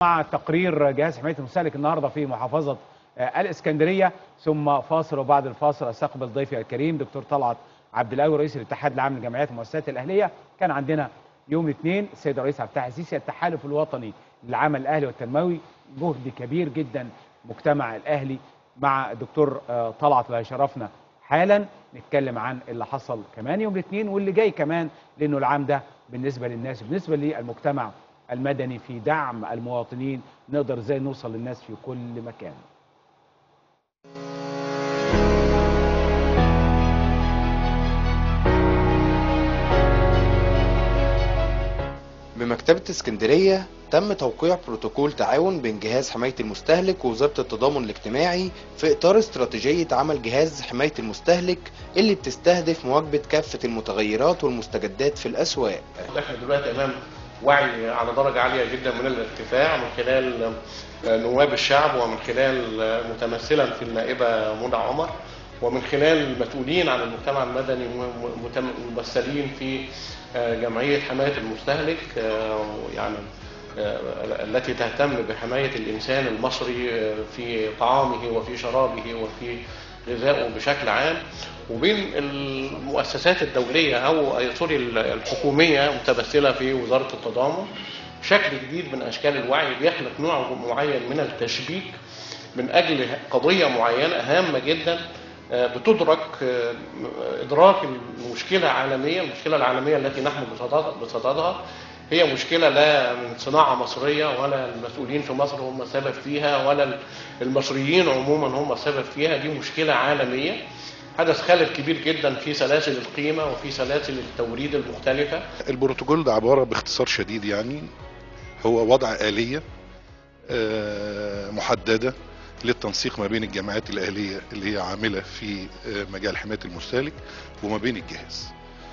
مع تقرير جهاز حمايه المستهلك النهارده في محافظه آه، الاسكندريه ثم فاصل وبعد الفاصل استقبل ضيفي الكريم دكتور طلعت عبد القوي رئيس الاتحاد العام للجمعيات والمؤسسات الاهليه كان عندنا يوم الاثنين السيد الرئيس عبد الفتاح السيسي التحالف الوطني للعمل الاهلي والتنموي جهد كبير جدا مجتمع الاهلي مع الدكتور آه، طلعت اللي هيشرفنا حالا نتكلم عن اللي حصل كمان يوم الاثنين واللي جاي كمان لانه العام ده بالنسبه للناس بالنسبه للمجتمع المدني في دعم المواطنين نقدر ازاي نوصل للناس في كل مكان بمكتبة اسكندرية تم توقيع بروتوكول تعاون بين جهاز حماية المستهلك ووزارة التضامن الاجتماعي في إطار استراتيجية عمل جهاز حماية المستهلك اللي بتستهدف مواكبة كافة المتغيرات والمستجدات في الأسواق احنا دلوقتي امام وعي على درجه عاليه جدا من الارتفاع من خلال نواب الشعب ومن خلال متمثلا في النائبه منى عمر ومن خلال مسؤولين عن المجتمع المدني ممثلين في جمعيه حمايه المستهلك يعني التي تهتم بحمايه الانسان المصري في طعامه وفي شرابه وفي غذائه بشكل عام وبين المؤسسات الدولية أو سوري الحكومية متمثلة في وزارة التضامن شكل جديد من أشكال الوعي بيخلق نوع معين من التشبيك من أجل قضية معينة هامة جدا بتدرك إدراك المشكلة عالمية المشكلة العالمية التي نحن بصددها هي مشكلة لا من صناعة مصرية ولا المسؤولين في مصر هم السبب فيها ولا المصريين عموما هم السبب فيها دي مشكلة عالمية حدث خلل كبير جدا في سلاسل القيمة وفي سلاسل التوريد المختلفة البروتوكول ده عبارة باختصار شديد يعني هو وضع آلية آه، محددة للتنسيق ما بين الجمعيات الأهلية اللي هي عاملة في آه، مجال حماية المستهلك وما بين الجهاز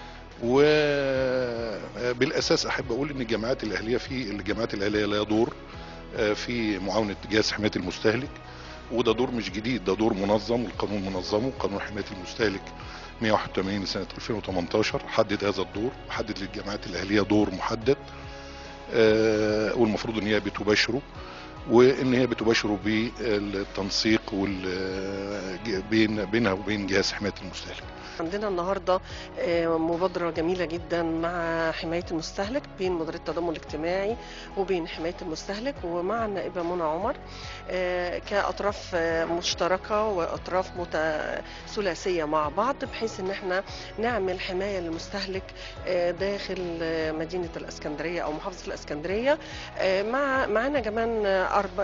وبالأساس أحب أقول أن الجمعيات الأهلية في الجمعيات الأهلية لها دور آه، في معاونة جهاز حماية المستهلك وده دور مش جديد ده دور منظم والقانون منظمه قانون حمايه المستهلك 181 سنه 2018 حدد هذا الدور وحدد للجمعيات الاهليه دور محدد آه والمفروض ان هي بتباشره وان هي بتباشره بالتنسيق وال بين بينها وبين جهاز حمايه المستهلك عندنا النهارده مبادره جميله جدا مع حمايه المستهلك بين مديريه التضامن الاجتماعي وبين حمايه المستهلك ومع النائبه منى عمر كاطراف مشتركه واطراف ثلاثيه مع بعض بحيث ان احنا نعمل حمايه للمستهلك داخل مدينه الاسكندريه او محافظه الاسكندريه مع معانا كمان أربع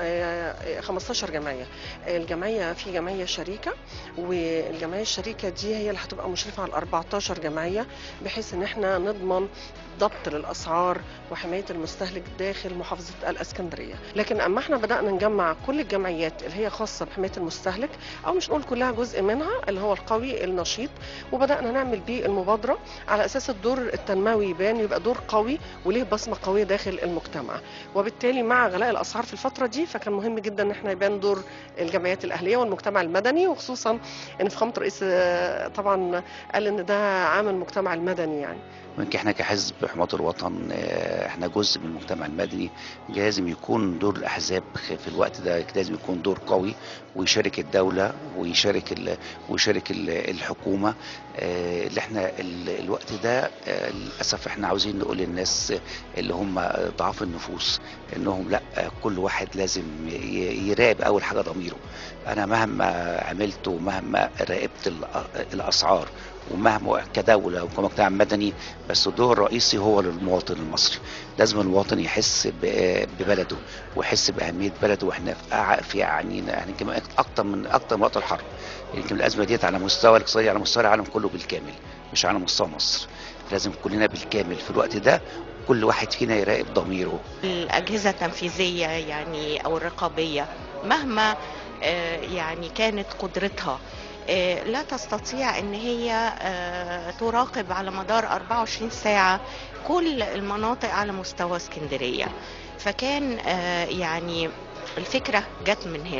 15 جمعيه الجمعيه في جمعيه شريكه والجمعيه الشريكه دي هي اللي هتبقى مشرفه على 14 جمعيه بحيث ان احنا نضمن ضبط للاسعار وحمايه المستهلك داخل محافظه الاسكندريه لكن اما احنا بدانا نجمع كل الجمعيات اللي هي خاصه بحمايه المستهلك او مش نقول كلها جزء منها اللي هو القوي النشيط وبدانا نعمل بيه المبادره على اساس الدور التنموي يبان يبقى دور قوي وليه بصمه قويه داخل المجتمع وبالتالي مع غلاء الاسعار في الفتره دي فكان مهم جدا ان احنا يبان دور الجمعيات الاهليه والمجتمع المدني وخصوصا ان فخامه الرئيس طبعا قال ان ده عام المجتمع المدني يعني ممكن احنا كحزب حماة الوطن احنا جزء من المجتمع المدني لازم يكون دور الاحزاب في الوقت ده لازم يكون دور قوي ويشارك الدوله ويشارك ال ويشارك ال الحكومه اللي احنا الوقت ده للاسف احنا عاوزين نقول للناس اللي هم ضعاف النفوس انهم لا كل واحد لازم يراقب اول حاجه ضميره انا مهما عملت ومهما راقبت الاسعار ومهما كدولة وكمجتمع مدني بس الدور الرئيسي هو للمواطن المصري لازم المواطن يحس ببلده ويحس بأهمية بلده واحنا في يعني يمكن أكتر من أكتر من وقت الحرب يمكن الأزمة ديت على مستوى الاقتصادي على مستوى العالم كله بالكامل مش على مستوى مصر لازم كلنا بالكامل في الوقت ده كل واحد فينا يراقب ضميره الأجهزة التنفيذية يعني أو الرقابية مهما يعني كانت قدرتها لا تستطيع ان هي تراقب على مدار 24 ساعة كل المناطق على مستوى اسكندرية فكان يعني الفكرة جت من هنا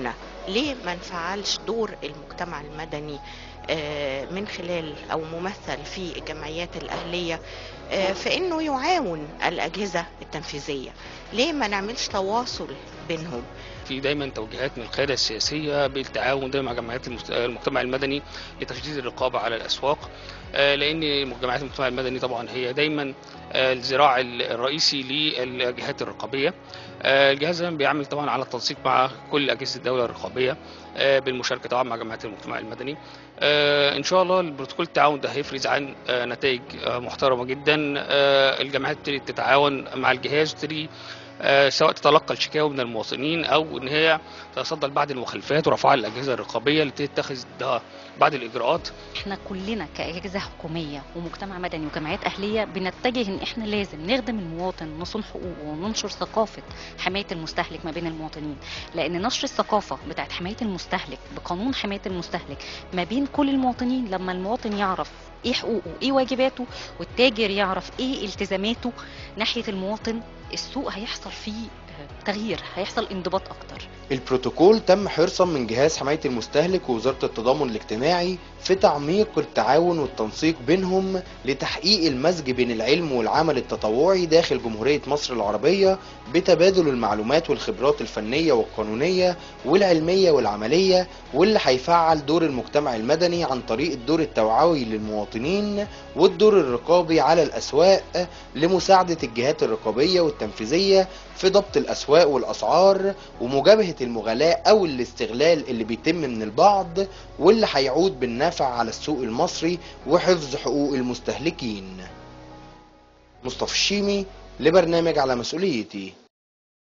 ليه ما نفعلش دور المجتمع المدني آه، من خلال او ممثل في الجمعيات الاهليه آه، في انه يعاون الاجهزه التنفيذيه ليه ما نعملش تواصل بينهم في دايما توجيهات من القياده السياسيه بالتعاون دايما مع جمعيات المست- المجتمع المدني لتشديد الرقابه على الاسواق آه، لان جمعيات المجتمع المدني طبعا هي دايما آه، الذراع الرئيسي للجهات الرقابيه آه، الجهاز دايما بيعمل طبعا على التنسيق مع كل اجهزه الدوله الرقابيه آه، بالمشاركه طبعا مع جمعيات المجتمع المدني آه، ان شاء الله البروتوكول التعاون ده هيفرز عن آه، نتائج آه، محترمه جدا آه، الجامعات تبتدي تتعاون مع الجهاز تبتدي آه، سواء تتلقى الشكاوى من المواطنين او ان هي تتصدى لبعض المخالفات ورفعها للاجهزه الرقابيه اللي تتخذ ده بعض الاجراءات احنا كلنا كأجهزة حكومية ومجتمع مدني وجمعيات أهلية بنتجه إن احنا لازم نخدم المواطن نصون حقوقه وننشر ثقافة حماية المستهلك ما بين المواطنين لأن نشر الثقافة بتاعت حماية المستهلك بقانون حماية المستهلك ما بين كل المواطنين لما المواطن يعرف ايه حقوقه ايه واجباته والتاجر يعرف ايه التزاماته ناحية المواطن السوق هيحصل فيه آه، تغيير هيحصل انضباط اكتر البروتوكول تم حرصا من جهاز حماية المستهلك ووزارة التضامن الاجتماعي في تعميق التعاون والتنسيق بينهم لتحقيق المزج بين العلم والعمل التطوعي داخل جمهورية مصر العربية بتبادل المعلومات والخبرات الفنية والقانونية والعلمية والعملية واللي هيفعل دور المجتمع المدني عن طريق الدور التوعوي للمواطنين والدور الرقابي على الأسواق لمساعدة الجهات الرقابية والتنفيذية في ضبط الأسواق والأسعار ومجابهة المغالاة أو الاستغلال اللي بيتم من البعض واللي هيعود بالنفع على السوق المصري وحفظ حقوق المستهلكين مصطفى الشيمي لبرنامج على مسؤوليتي